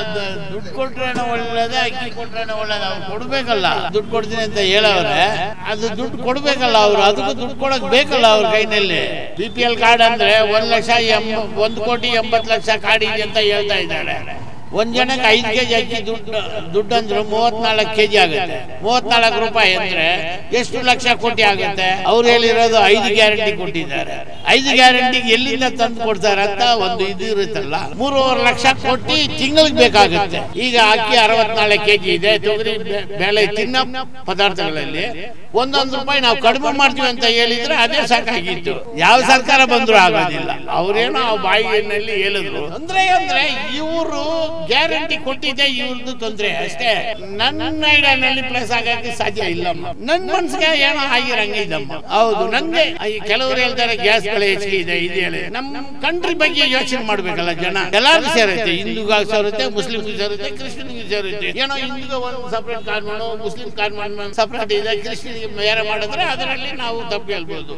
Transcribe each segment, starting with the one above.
The- ದುಡ್ಡು ಕೊಟ್ರೇನೋ ಒಳ್ಳೇದ ಅಕ್ಕಿ ಕೊಟ್ರೇನೋ ಒಳ್ಳೇದ ಅವ್ರು ಕೊಡ್ಬೇಕಲ್ಲ ದುಡ್ಡು ಕೊಡ್ತೀನಿ ಅಂತ ಹೇಳವ್ರೆ ಅದು ದುಡ್ಡು ಕೊಡ್ಬೇಕಲ್ಲ ಅವ್ರು ಅದಕ್ಕೂ ದುಡ್ಡು ಕೊಡಕ್ ಬೇಕಲ್ಲ ಅವ್ರ ಕೈನಲ್ಲಿ ಬಿ ಪಿ ಎಲ್ ಕಾರ್ಡ್ ಅಂದ್ರೆ ಒಂದ್ ಲಕ್ಷ ಎಂಬ ಒಂದು ಕೋಟಿ ಎಂಬತ್ತು ಲಕ್ಷ ಕಾರ್ಡ್ ಇದೆ ಅಂತ ಹೇಳ್ತಾ ಇದ್ದಾರೆ ಒಂದ್ ಜನಕ್ಕೆ ಐದು ಕೆಜಿ ಅಕ್ಕಿ ದುಡ್ಡು ದುಡ್ಡು ಅಂದ್ರೆ ಮೂವತ್ನಾಲ್ಕು ಕೆಜಿ ಆಗುತ್ತೆ ಮೂವತ್ನಾಲ್ಕು ರೂಪಾಯಿ ಅಂದ್ರೆ ಎಷ್ಟು ಲಕ್ಷ ಕೋಟಿ ಆಗುತ್ತೆ ಅವ್ರು ಹೇಳಿರೋದು ಐದು ಗ್ಯಾರಂಟಿ ಕೊಟ್ಟಿದ್ದಾರೆ ಐದು ಗ್ಯಾರಂಟಿಗೆ ಎಲ್ಲಿಂದ ತಂದು ಕೊಡ್ತಾರೆ ಅಂತ ಒಂದು ಇದು ಇರುತ್ತಲ್ಲ ಮೂರುವರೆ ಲಕ್ಷ ಕೊಟ್ಟು ತಿಂಗಳಿಗೆ ಬೇಕಾಗುತ್ತೆ ಈಗ ಅಕ್ಕಿ ಅರವತ್ನಾಲ್ಕು ಕೆಜಿ ಇದೆ ತೊಗರಿ ಬೆ- ಬೆಳೆ ತಿನ್ನೋ ಪದಾರ್ಥಗಳಲ್ಲಿ ಒಂದೊಂದು ರೂಪಾಯಿ ನಾವು ಕಡಿಮೆ ಮಾಡ್ತೀವಿ ಅಂತ ಹೇಳಿದ್ರೆ ಅದೇ ಸಾಕಾಗಿತ್ತು ಯಾವ ಸರ್ಕಾರ ಬಂದ್ರು ಆಗೋದಿಲ್ಲ ಅವ್ರೇನೋ ಆ ಬಾಯಿನಲ್ಲಿ ಹೇಳಿದ್ರು ತೊಂದ್ರೆ ಅಂದ್ರೆ ಇವರು ಗ್ಯಾರಂಟಿ ಕೊಟ್ಟಿದ್ದೆ ಇವ್ರದ್ದು ತೊಂದ್ರೆ ಅಷ್ಟೇ ನನ್ನ ಐಡಿಯಾನಲ್ಲಿ ಪ್ಲೇಸ್ ಆಗಕ್ಕೆ ಸಾಧ್ಯ ಇಲ್ಲಮ್ಮ ನನ್ ಮನ್ಸಿಗೆ ಏನೋ ಆಗಿರಂಗಿದಮ್ಮ ಹೌದು ನಂಗೆ ಈ ಕೆಲವರು ಹೇಳ್ತಾರೆ ಗ್ಯಾಸ್ ಬೆಲೆ ಹೆಚ್ಚಿಗೆ ಇದೆ ಇದು ಹೇಳಿ ನಮ್ಮ ಕಂಟ್ರಿ ಬಗ್ಗೆ ಯೋಚನೆ ಮಾಡ್ಬೇಕಲ್ಲ ಜನ ಎಲ್ಲಾರು ಸೇರುತ್ತೆ ಹಿಂದೂಗ ಸೇರುತ್ತೆ ಮುಸ್ಲಿಮ್ಗೆ ಸೇರುತ್ತೆ ಕ್ರಿಶ್ಚಿಯನ್ಗೆ ಸೇರುತ್ತೆ ಏನೋ ಹಿಂದೂಗ ಒಂದು ಸಪ್ರೇಟ್ ಕಾನೂನು ಮುಸ್ಲಿಂ ಕಾನೂನು ಸಪ್ರೇಟ್ ಇದೆ ಕ್ರಿಶ್ಚಿಯನ್ಗೆ ಬೇರೆ ಮಾಡಿದ್ರೆ ಅದರಲ್ಲಿ ನಾವು ತಪ್ಪು ಹೇಳ್ಬೋದು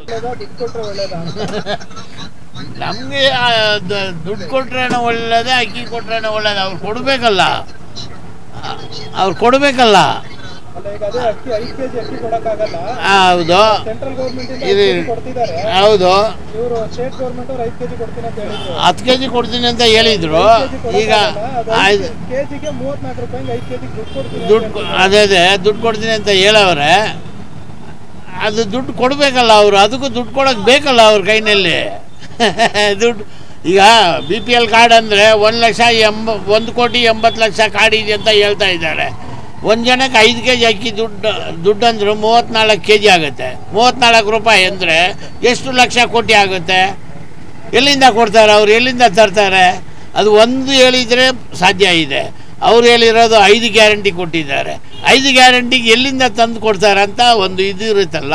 ನಮ್ಗೆ ಆ ದ- ದುಡ್ಡು ಕೊಟ್ರೇನೋ ಒಳ್ಳೇದೇ ಅಕ್ಕಿ ಕೊಟ್ರೇನೋ ಒಳ್ಳೇದು ಅವ್ರು ಕೊಡ್ಬೇಕಲ್ಲ ಆ- ಅವ್ರು ಕೊಡ್ಬೇಕಲ್ಲ ಅಲ್ಲ ಈಗ ಅದೇ ಅಕ್ಕಿ ಐದು ಕೆಜಿ ಅಕ್ಕಿ ಕೊಡಕ್ಕಾಗಲ್ಲ ಆ, ಹೌದು ಸೆಂಟ್ರಲ್ ಗೌರ್ಮೆಂಟ್ ಇಂದ ಇದು- ಐದು ಕೆಜಿ ಕೊಡ್ತಿದ್ದಾರೆ ಹೌದು ಇವರು ಸ್ಟೇಟ್ ಗೌರ್ಮೆಂಟ್ ಅವ್ರು ಐದು ಕೆಜಿ ಕೊಡ್ತೀನಿ ಅಂತ ಹೇಳಿದ್ರು ಹತ್ತು ಕೆ ಜಿ ಕೊಡ್ತೀನಿ ಅಂತ ಹೇಳಿದ್ರು ಈಗ ಆಯ್ತು ಕೆಜಿಗೆ ಮೂವತ್ನಾಲ್ಕು ರೂಪಾಯಿಗೆ ಐದು ಕೆಜಿ ದುಡ್ಡು ಕೊಡ್ತೀನಿ ಅಂತ ದುಡ್ಡು ಕೊ- ಅದೇ ಅದೇ ದುಡ್ಡು ಕೊಡ್ತೀನಿ ಅಂತ ಹೇಳವ್ರೆ ಅದು ದುಡ್ಡು ಕೊಡಬೇಕಲ್ಲ ಅವರು ಅದಕ್ಕೂ ದುಡ್ಡು ಕೊಡೋಕೆ ಬೇಕಲ್ಲ ಅವ್ರ ಕೈನಲ್ಲಿ ದುಡ್ಡು ಈಗ ಬಿ ಪಿ ಎಲ್ ಕಾರ್ಡ್ ಅಂದರೆ ಒಂದು ಲಕ್ಷ ಎಂಬ ಒಂದು ಕೋಟಿ ಎಂಬತ್ತು ಲಕ್ಷ ಕಾರ್ಡ್ ಇದೆ ಅಂತ ಹೇಳ್ತಾ ಇದ್ದಾರೆ ಒಂದು ಜನಕ್ಕೆ ಐದು ಕೆ ಜಿ ಅಕ್ಕಿ ದುಡ್ಡು ದುಡ್ಡು ಅಂದ್ರೆ ಮೂವತ್ತ್ನಾಲ್ಕು ಕೆ ಜಿ ಆಗುತ್ತೆ ಮೂವತ್ತ್ನಾಲ್ಕು ರೂಪಾಯಿ ಅಂದರೆ ಎಷ್ಟು ಲಕ್ಷ ಕೋಟಿ ಆಗುತ್ತೆ ಎಲ್ಲಿಂದ ಕೊಡ್ತಾರೆ ಅವ್ರು ಎಲ್ಲಿಂದ ತರ್ತಾರೆ ಅದು ಒಂದು ಹೇಳಿದರೆ ಸಾಧ್ಯ ಇದೆ ಅವ್ರು ಹೇಳಿರೋದು ಐದು ಗ್ಯಾರಂಟಿ ಕೊಟ್ಟಿದ್ದಾರೆ ಐದು ಗ್ಯಾರಂಟಿಗೆ ಎಲ್ಲಿಂದ ತಂದು ಕೊಡ್ತಾರೆ ಅಂತ ಒಂದು ಇದು ಇರುತ್ತಲ್ಲ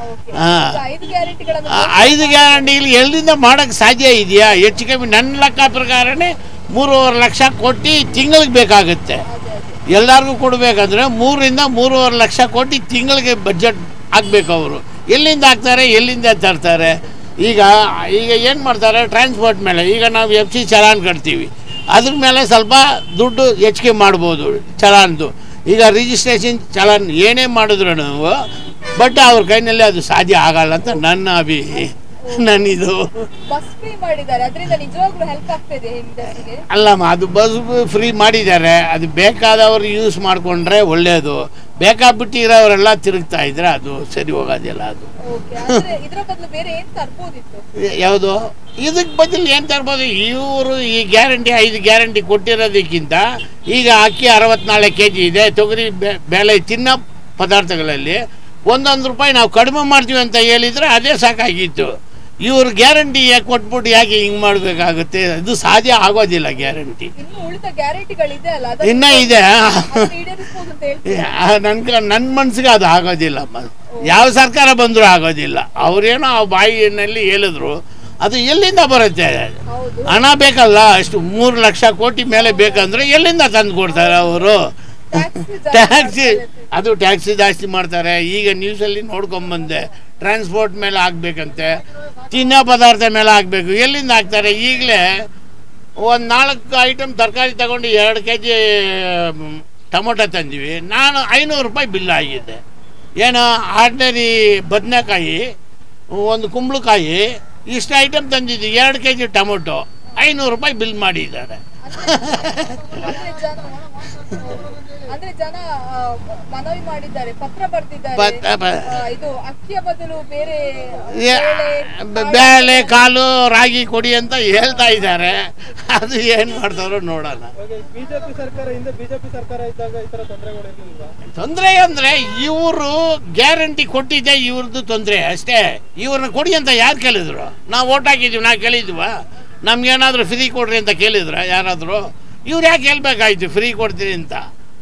ಹಾಂ ಐದು ಗ್ಯಾರಂಟಿಗಳನ್ನು ಆ ಐದು ಗ್ಯಾರಂಟಿಗಳು ಎಲ್ಲಿಂದ ಮಾಡೋಕ್ಕೆ ಸಾಧ್ಯ ಇದೆಯಾ ಹೆಚ್ಚು ಕಮ್ಮಿ ನನ್ನ ಲೆಕ್ಕ ಪ್ರಕಾರನೇ ಮೂರುವರೆ ಲಕ್ಷ ಕೊಟ್ಟು ತಿಂಗಳಿಗೆ ಬೇಕಾಗುತ್ತೆ ಎಲ್ಲರಿಗೂ ಕೊಡಬೇಕಂದ್ರೆ ಮೂರರಿಂದ ಮೂರುವರೆ ಲಕ್ಷ ಕೊಟ್ಟು ತಿಂಗಳಿಗೆ ಬಜೆಟ್ ಹಾಕ್ಬೇಕು ಅವರು ಎಲ್ಲಿಂದ ಹಾಕ್ತಾರೆ ಎಲ್ಲಿಂದ ತರ್ತಾರೆ ಈಗ ಈಗ ಏನು ಮಾಡ್ತಾರೆ ಟ್ರಾನ್ಸ್ಪೋರ್ಟ್ ಮೇಲೆ ಈಗ ನಾವು ಎಫ್ ಸಿ ಚಲಾನ್ ಕಟ್ತೀವಿ ಅದ್ರ ಮೇಲೆ ಸ್ವಲ್ಪ ದುಡ್ಡು ಹೆಚ್ಚಿಗೆ ಮಾಡ್ಬೋದು ಚಲಾನ್ದು ಈಗ ರಿಜಿಸ್ಟ್ರೇಷನ್ ಚಲಾನ್ ಏನೇ ಮಾಡಿದ್ರು ನಾವು ಬಟ್ ಅವ್ರ ಕೈನಲ್ಲಿ ಅದು ಸಾಧ್ಯ ಆಗಲ್ಲ ಅಂತ ನನ್ನ ಅಭಿ ನನ್ನಿದು ಬಸ್ ಫ್ರೀ ಮಾಡಿದ್ದಾರೆ ಅದರಿಂದ ನಿಜವಾಗ್ಲೂ ಹೆಲ್ಪ್ ಆಗ್ತಿದೆ ಇಂಡಸ್ಟ್ರಿಗೆ ಅಲ್ಲಮ್ಮ ಅದು ಬಸ್ ಫ್ರೀ ಮಾಡಿದ್ದಾರೆ ಅದು ಬೇಕಾದವರು ಯೂಸ್ ಮಾಡಿಕೊಂಡ್ರೆ ಒಳ್ಳೆಯದು ಬೇಕಾಬಿಟ್ಟಿರೋರೆಲ್ಲ ತಿರುಗ್ತಾ ಇದ್ರೆ ಅದು ಸರಿ ಹೋಗೋದಿಲ್ಲ ಅದು ಓಕೆ ಅಂದ್ರೆ ಇದ್ರ ಬದಲು ಬೇರೆ ಏನ್ ತರ್ಬೋದಿತ್ತು ಯಾವುದು ಇದಕ್ಕೆ ಬದಲು ಏನು ತರ್ಬೋದು ಇವರು ಈ ಗ್ಯಾರಂಟಿ ಐದು ಗ್ಯಾರಂಟಿ ಕೊಟ್ಟಿರೋದಕ್ಕಿಂತ ಈಗ ಅಕ್ಕಿ ಅರವತ್ನಾಲ್ಕು ಕೆ ಜಿ ಇದೆ ತೊಗರಿ ಬೆ- ಬೆಳೆ ತಿನ್ನೋ ಪದಾರ್ಥಗಳಲ್ಲಿ ಒಂದೊಂದು ರೂಪಾಯಿ ನಾವು ಕಡಿಮೆ ಮಾಡ್ತೀವಿ ಅಂತ ಹೇಳಿದರೆ ಅದೇ ಸಾಕಾಗಿತ್ತು ಇವ್ರು ಗ್ಯಾರಂಟಿ ಯಾಕೆ ಕೊಟ್ಬಿಟ್ಟು ಯಾಕೆ ಹಿಂಗೆ ಮಾಡಬೇಕಾಗುತ್ತೆ ಅದು ಸಾಧ್ಯ ಆಗೋದಿಲ್ಲ ಗ್ಯಾರಂಟಿ ಇನ್ನು ಉಳಿದ ಗ್ಯಾರಂಟಿಗಳಿದೆ ಅಲ್ಲ ಅದನ್ನ- ಇನ್ನೂ ಇದೆ ಅದನ್ನ ಈಡೇರಿಸ್ಬೋದು ಅಂತ ಹೇಳ್ತೀರಾ ನನ್ನ ನನ್ನ ಮನ್ಸಿಗೆ ಅದು ಆಗೋದಿಲ್ಲ ಮ- ಯಾವ ಸರ್ಕಾರ ಬಂದರೂ ಆಗೋದಿಲ್ಲ ಅವರೇನೋ ಆ ಬಾಯಿನಲ್ಲಿ ಹೇಳಿದ್ರು ಅದು ಎಲ್ಲಿಂದ ಬರುತ್ತೆ ಹೌದು ಹಣ ಬೇಕಲ್ಲ ಅಷ್ಟು ಮೂರು ಲಕ್ಷ ಕೋಟಿ ಮೇಲೆ ಬೇಕಂದ್ರೆ ಎಲ್ಲಿಂದ ತಂದು ಕೊಡ್ತಾರೆ ಅವರು ಟ್ಯಾಕ್ಸ್ ಟ್ಯಾಕ್ಸಿ ಅದು ಟ್ಯಾಕ್ಸಿ ಜಾಸ್ತಿ ಮಾಡ್ತಾರೆ ಈಗ ನ್ಯೂಸಲ್ಲಿ ನೋಡ್ಕೊಂಬಂದೆ ಟ್ರಾನ್ಸ್ಪೋರ್ಟ್ ಮೇಲೆ ಹಾಕ್ಬೇಕಂತೆ ತಿನ್ನೋ ಪದಾರ್ಥ ಮೇಲೆ ಹಾಕಬೇಕು ಎಲ್ಲಿಂದ ಹಾಕ್ತಾರೆ ಈಗಲೇ ಒಂದು ನಾಲ್ಕು ಐಟಮ್ ತರಕಾರಿ ತಗೊಂಡು ಎರಡು ಕೆ ಜಿ ಟೊಮೊಟೊ ತಂದಿವಿ ನಾನು ಐನೂರು ರೂಪಾಯಿ ಬಿಲ್ ಆಗಿದೆ ಏನು ಆರ್ಡಿನರಿ ಬದನೆಕಾಯಿ ಒಂದು ಕುಂಬಳಕಾಯಿ ಇಷ್ಟು ಐಟಮ್ ತಂದಿದ್ದೀವಿ ಎರಡು ಕೆ ಜಿ ಟೊಮೊಟೊ ಐನೂರು ರೂಪಾಯಿ ಬಿಲ್ ಮಾಡಿದ್ದಾರೆ ಅಂದ್ರೆ ಜನ ಅಂದ್ರೆ ಜನ ಆ, ಮನವಿ ಮಾಡಿದ್ದಾರೆ ಪತ್ರ ಬರ್ತಿದ್ದಾರೆ ಪತ್ರ ಬ- ಆ, ಇದು ಅಕ್ಕಿಯ ಬದಲು ಬೇರೆ ಏ- ಬೇಳೆ, ಬೇಳೆ ಕಾಲು ರಾಗಿ ಕೊಡಿ ಅಂತ ಹೇಳ್ತಾ ಇದ್ದಾರೆ ಅದು ಏನು ಮಾಡ್ತಾರೋ ನೋಡೋಣ ಬಿಜೆಪಿ ಸರ್ಕಾರ ಹಿಂದೆ ಬಿಜೆಪಿ ಸರ್ಕಾರ ಇದ್ದಾಗ ಈ ತರ ತೊಂದರೆಗಳು ಇರ್ಲಿಲ್ವಾ ತೊಂದರೆ ಅಂದರೆ ಇವರು ಗ್ಯಾರಂಟಿ ಕೊಟ್ಟಿದ್ದೆ ಇವ್ರದ್ದು ತೊಂದರೆ ಅಷ್ಟೇ ಇವ್ರನ್ನ ಕೊಡಿ ಅಂತ ಯಾರು ಕೇಳಿದ್ರು ನಾವು ಓಟ್ ಹಾಕಿದ್ದೀವಿ ನಾವು ಕೇಳಿದ್ವಾ ನಮ್ಗೇನಾದರೂ ಫ್ರೀ ಕೊಡ್ರಿ ಅಂತ ಕೇಳಿದ್ರ ಯಾರಾದರೂ ಇವ್ರು ಯಾಕೆ ಹೇಳ್ಬೇಕಾಯ್ತು ಫ್ರೀ ಕೊಡ್ತೀರಿ ಅಂತ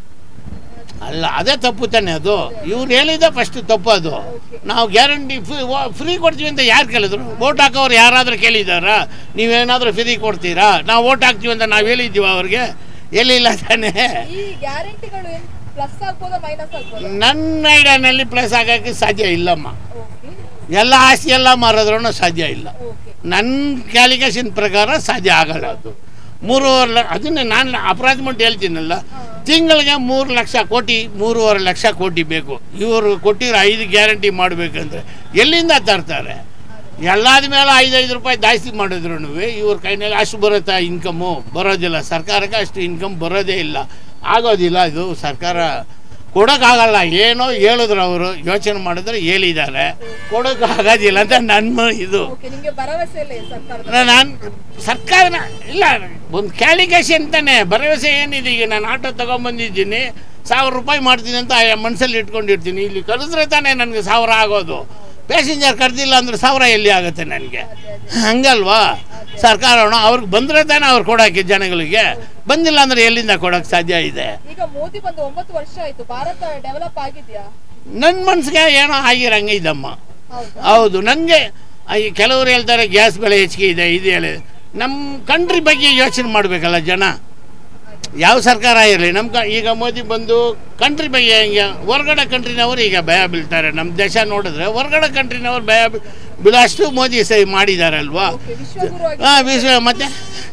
ಅಲ್ಲ ಅದೇ ತಪ್ಪು ತಾನೆ ಅದು ಇವ್ರು ಹೇಳಿದ್ದೆ ಫಸ್ಟ್ ತಪ್ಪು ಅದು ನಾವು ಗ್ಯಾರಂಟಿ ಫ್ರೀ ಕೊಡ್ತೀವಿ ಅಂತ ಯಾರು ಕೇಳಿದ್ರು ಓಟ್ ಹಾಕೋರು ಯಾರಾದರೂ ಕೇಳಿದಾರಾ ನೀವೇನಾದರೂ ಫ್ರೀ ಕೊಡ್ತೀರಾ ನಾವು ಓಟ್ ಹಾಕ್ತೀವಿ ಅಂತ ನಾವು ಹೇಳಿದ್ದೀವ ಅವ್ರಿಗೆ ಎಲ್ಲಿಲ್ಲ ತಾನೇ ಈ ಗ್ಯಾರಂಟಿಗಳು ಏನ್ ಪ್ಲಸ್ ಆಗ್ಬೋದಾ ಮೈನಸ್ ಆಗ್ಬೋದಾ ನನ್ನ ಐಡಿಯಾನಲ್ಲಿ ಪ್ಲೇಸ್ ಆಗೋಕ್ಕೆ ಸಾಧ್ಯ ಇಲ್ಲಮ್ಮ ಓಕೆ ಎಲ್ಲ ಆಸ್ತಿ ಎಲ್ಲ ಮಾರಿದ್ರೂ ಸಾಧ್ಯ ಇಲ್ಲ ಓಕೆ ನನ್ನ ಕ್ಯಾಲಿಕೇಶನ್ ಪ್ರಕಾರ ಸಾಧ್ಯ ಆಗಲ್ಲ ಅದು ಮೂರುವರೆ ಲ ಅದನ್ನೇ ನಾನು ಅಪರಾಧ ಮಟ್ಟ ಹೇಳ್ತೀನಲ್ಲ ತಿಂಗಳಿಗೆ ಮೂರು ಲಕ್ಷ ಕೋಟಿ ಮೂರುವರೆ ಲಕ್ಷ ಕೋಟಿ ಬೇಕು ಇವರು ಕೊಟ್ಟಿರೋ ಐದು ಗ್ಯಾರಂಟಿ ಮಾಡಬೇಕಂದ್ರೆ ಎಲ್ಲಿಂದ ತರ್ತಾರೆ ಎಲ್ಲಾದ ಮೇಲೆ ಐದೈದು ರೂಪಾಯಿ ಜಾಸ್ತಿ ಮಾಡಿದ್ರು ಇವ್ರ ಕೈನಲ್ಲಿ ಅಷ್ಟು ಬರುತ್ತಾ ಇನ್ಕಮ್ಮು ಬರೋದಿಲ್ಲ ಸರ್ಕಾರಕ್ಕೆ ಅಷ್ಟು ಇನ್ಕಮ್ ಬರೋದೇ ಇಲ್ಲ ಆಗೋದಿಲ್ಲ ಇದು ಸರ್ಕಾರ ಕೊಡೋಕ್ಕಾಗಲ್ಲ ಏನೋ ಹೇಳಿದ್ರು ಅವರು ಯೋಚನೆ ಮಾಡಿದ್ರೆ ಹೇಳಿದ್ದಾರೆ ಕೊಡೋಕ್ಕಾಗೋದಿಲ್ಲ ಅಂತ ನನ್ನ ಇದು ಓಕೆ ನಿಮ್ಗೆ ಭರವಸೆ ಇಲ್ಲ ಈ ಸರ್ಕಾರದ ನಾನು ಸರ್ಕಾರ ಇಲ್ಲ ಒಂದು ಕ್ಯಾಲಿಕೇಶನ್ ತಾನೆ ಭರವಸೆ ಏನಿದೆ ಈಗ ನಾನು ಆಟೋ ತಗೊಂಬಂದಿದ್ದೀನಿ ಸಾವಿರ ರೂಪಾಯಿ ಮಾಡ್ತೀನಿ ಅಂತ ಮನಸ್ಸಲ್ಲಿ ಇಟ್ಕೊಂಡಿರ್ತೀನಿ ಇಲ್ಲಿ ಕರೆದ್ರೆ ತಾನೇ ನನಗೆ ಸಾವಿರ ಆಗೋದು ಪ್ಯಾಸೆಂಜರ್ ಕರೆದಿಲ್ಲ ಅಂದ್ರೆ ಸಾವಿರ ಎಲ್ಲಿ ಆಗುತ್ತೆ ನನಗೆ ಹಂಗಲ್ವಾ ಸರ್ಕಾರ ಅವ್ರಿಗೆ ಬಂದರೆ ತಾನೇ ಅವ್ರು ಕೊಡೋಕ್ಕೆ ಜನಗಳಿಗೆ ಬಂದಿಲ್ಲ ಅಂದ್ರೆ ಎಲ್ಲಿಂದ ಕೊಡೋಕ್ಕೆ ಸಾಧ್ಯ ಇದೆ ಈಗ ಮೋದಿ ಬಂದು ಒಂಬತ್ತು ವರ್ಷ ಆಯ್ತು ಭಾರತ ಡೆವಲಪ್ ಆಗಿದ್ಯಾ ನನ್ನ ಮನ್ಸಿಗೆ ಏನೋ ಆಗಿರಂಗೆ ಇದಮ್ಮ ಹೌದಾ ಹೌದು ನನಗೆ ಕೆಲವರು ಹೇಳ್ತಾರೆ ಗ್ಯಾಸ್ ಬೆಲೆ ಹೆಚ್ಚಿಗೆ ಇದೆ ಇದು ಹೇಳಿ ನಮ್ಮ ಕಂಟ್ರಿ ಬಗ್ಗೆ ಯೋಚನೆ ಮಾಡಬೇಕಲ್ಲ ಜನ ಯಾವ ಸರ್ಕಾರ ಇರಲಿ ನಮ್ಮ ಕ ಈಗ ಮೋದಿ ಬಂದು ಕಂಟ್ರಿ ಬಗ್ಗೆ ಹೆಂಗೆ ಹೊರಗಡೆ ಕಂಟ್ರಿನವರು ಈಗ ಭಯ ಬೀಳ್ತಾರೆ ನಮ್ಮ ದೇಶ ನೋಡಿದ್ರೆ ಹೊರಗಡೆ ಕಂಟ್ರಿನವ್ರು ಭಯ ಬೀ- ಬೀಳೋಷ್ಟು ಮೋದಿ ಸೈ ಮಾಡಿದಾರಲ್ವಾ ಓಕೆ ವಿಶ್ವಗುರು ಆಗಿ ಹಾಂ ವಿಶ್ವ ಮತ್ತೆ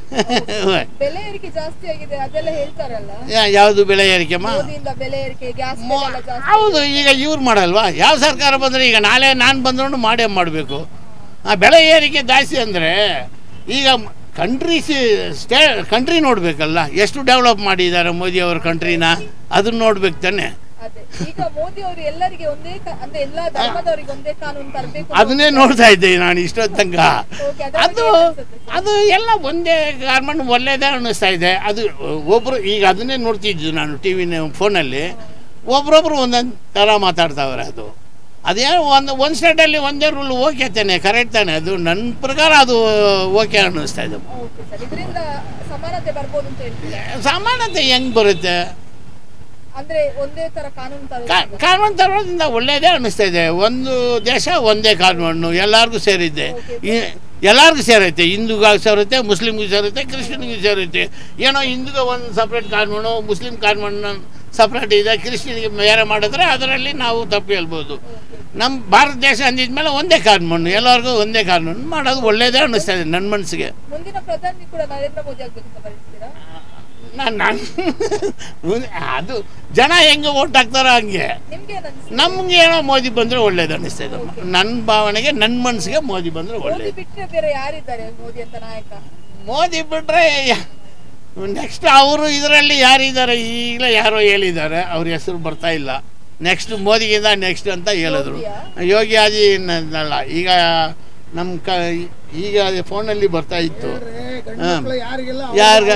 ಬೆಲೆ ಏರಿಕೆ ಜಾಸ್ತಿ ಆಗಿದೆ ಅದೆಲ್ಲ ಹೇಳ್ತಾರಲ್ಲ ಯಾ- ಯಾವುದು ಬೆಲೆ ಏರಿಕೆಮ್ಮ ಮೋದಿಯಿಂದ ಬೆಲೆ ಏರಿಕೆ ಗ್ಯಾಸ್ ಮೊ- ಬೆಲೆ ಜಾಸ್ತಿ ಹೌದು ಈಗ ಇವ್ರು ಮಾಡಲ್ವಾ ಯಾವ ಸರ್ಕಾರ ಬಂದರೆ ಈಗ ನಾಳೆ ನಾನು ಬಂದ್ರು ಮಾಡೇ ಮಾಡಬೇಕು ಆ ಬೆಳೆ ಏರಿಕೆ ಜಾಸ್ತಿ ಅಂದರೆ ಈಗ ಕಂಟ್ರಿ ಸ್ಟೇ ಕಂಟ್ರಿ ನೋಡಬೇಕಲ್ಲ ಎಷ್ಟು ಡೆವಲಪ್ ಮಾಡಿದ್ದಾರೆ ಮೋದಿ ಅವ್ರ ಕಂಟ್ರಿನ ಅದನ್ನ ನೋಡ್ಬೇಕು ತಾನೆ ಅದೇ ಈಗ ಮೋದಿ ಅವರು ಎಲ್ಲರಿಗೆ ಒಂದೇ ಕ- ಅಂದ್ರೆ ಎಲ್ಲಾ ಧರ್ಮದವರಿಗೆ ಒಂದೇ ಕಾನೂನು ತರಬೇಕು ಅದನ್ನೇ ನೋಡ್ತಾ ಇದ್ದೆ ನಾನು ಇಷ್ಟೊತ್ತು ತನಕ ಓಕೆ ಅದರ ಅದು ಬಗ್ಗೆ ಏನ್ ಅನ್ಸುತ್ತೆ ಸರ್? ಅದು ಎಲ್ಲ ಒಂದೇ ಗಾರ್ಮೆಂಟ್ ಒಳ್ಳೇದೇ ಅನ್ನಿಸ್ತಾ ಇದೆ ಅದು ಒಬ್ಬರು ಈಗ ಅದನ್ನೇ ನೋಡ್ತಿದ್ದು ನಾನು ಟಿ ವಿನ ಫೋನಲ್ಲಿ ಒಬ್ರೊಬ್ರು ಒಂದೊಂದು ಥರ ಮಾತಾಡ್ತಾವ್ರೆ ಅದು ಅದೇನೋ ಒಂದು ಒಂದು ಸ್ಟೇಟಲ್ಲಿ ಒಂದೇ ರೂಲ್ ಓಕೆ ತಾನೆ ಕರೆಕ್ಟ್ ತಾನೆ ಅದು ನನ್ನ ಪ್ರಕಾರ ಅದು ಓಕೆ ಅನ್ನಿಸ್ತಾ ಇದೆ ಓಕೆ ಸರ್ ಇದರಿಂದ ಸಮಾನತೆ ಬರ್ಬೋದು ಅಂತ ಹೇಳ್ತೀರಾ ಸಮಾನತೆ ಹೆಂಗೆ ಬರುತ್ತೆ ಅಂದ್ರೆ ಒಂದೇ ತರ ಕಾನೂನು ಕಾ- ತರೋದ್ರಿಂದ ಕಾನೂನು ತರೋದ್ರಿಂದ ಒಳ್ಳೇದೇ ಅನ್ನಿಸ್ತಾ ಇದೆ ಒಂದು ದೇಶ ಒಂದೇ ಕಾನೂನು ಎಲ್ಲರಿಗೂ ಸೇರಿದ್ದೆ ಈ- ಎಲ್ಲರಿಗೂ ಸೇರೈತೆ ಹಿಂದೂಗಾಗಿ ಸೇರುತ್ತೆ ಮುಸ್ಲಿಮ್ಗೂ ಸೇರುತ್ತೆ ಕ್ರಿಶ್ಚಿಯನ್ಗೂ ಸೇರುತ್ತೆ ಏನೋ ಹಿಂದೂಗೆ ಒಂದು ಸಪ್ರೇಟ್ ಕಾನೂನು ಮುಸ್ಲಿಂ ಕಾನೂನು ಸಪ್ರೇಟ್ ಇದೆ ಕ್ರಿಶ್ಚಿಯನ್ಗೆ ಬೇರೆ ಮಾಡಿದ್ರೆ ಅದರಲ್ಲಿ ನಾವು ತಪ್ಪು ಹೇಳ್ಬೋದು ನಮ್ಮ ಭಾರತ ದೇಶ ಅಂದಿದ್ಮೇಲೆ ಒಂದೇ ಕಾನೂನು ಎಲ್ಲರಿಗೂ ಒಂದೇ ಕಾನೂನು ಮಾಡೋದು ಒಳ್ಳೇದೇ ಅನ್ನಿಸ್ತಾ ಇದೆ ನನ್ನ ಮನಸ್ಸಿಗೆ ಮುಂದಿನ ಪ್ರಧಾನಿ ಕೂಡ ನರೇಂದ್ರ ಮೋದಿ ಆಗ್ಬೇಕು ಅಂತ ಬಯಸ್ತೀರಾ ನಾನು ನಾನು ಅದು ಜನ ಹೆಂಗೆ ಓಟ್ ಹಾಕ್ತಾರೋ ಹಂಗೆ ನಿಮ್ಗೆ ಏನ್ ಅನ್ಸುತ್ತೆ ನಮ್ಗೆ ಏನೋ ಮೋದಿ ಬಂದರೆ ಒಳ್ಳೇದು ಅನ್ನಿಸ್ತದೆ ನನ್ನ ಭಾವನೆಗೆ ನನ್ನ ಮನಸ್ಸಿಗೆ ಮೋದಿ ಬಂದರೆ ಮೋದಿ ಒಳ್ಳೇದು ಬಿಟ್ರೆ ಬೇರೆ ಯಾರಿದ್ದಾರೆ ಮೋದಿ ಅಂತ ನಾಯಕ ಮೋದಿ ಬಿಟ್ಟರೆ ನೆಕ್ಸ್ಟ್ ಅವರು ಇದರಲ್ಲಿ ಯಾರಿದ್ದಾರೆ ಈಗಲೇ ಯಾರೋ ಹೇಳಿದ್ದಾರೆ ಅವ್ರ ಹೆಸರು ಬರ್ತಾ ಇಲ್ಲ ನೆಕ್ಸ್ಟ್ ಮೋದಿಗಿಂತ ನೆಕ್ಸ್ಟ್ ಅಂತ ಹೇಳಿದ್ರು ಯೋಗಿ ಆದಿ ಅಲ್ಲ ಈಗ ನಮ್ಮ ಕ ಈಗ ಫೋನಲ್ಲಿ ಬರ್ತಾ ಇತ್ತು ಹಾಂ ಯಾರ್ಗ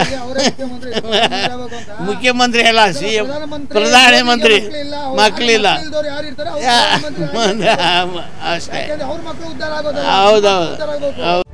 ಮುಖ್ಯಮಂತ್ರಿ ಅಲ್ಲ ಸಿ ಎಂ ಪ್ರಧಾನಮಂತ್ರಿ ಮಕ್ಕಳಿಲ್ಲ ಅಷ್ಟೇ ಅವ್ರ ಮಕ್ಕಳು ಉದ್ಧಾರ ಆಗೋದು ಹೌದೌದು ಹೌದು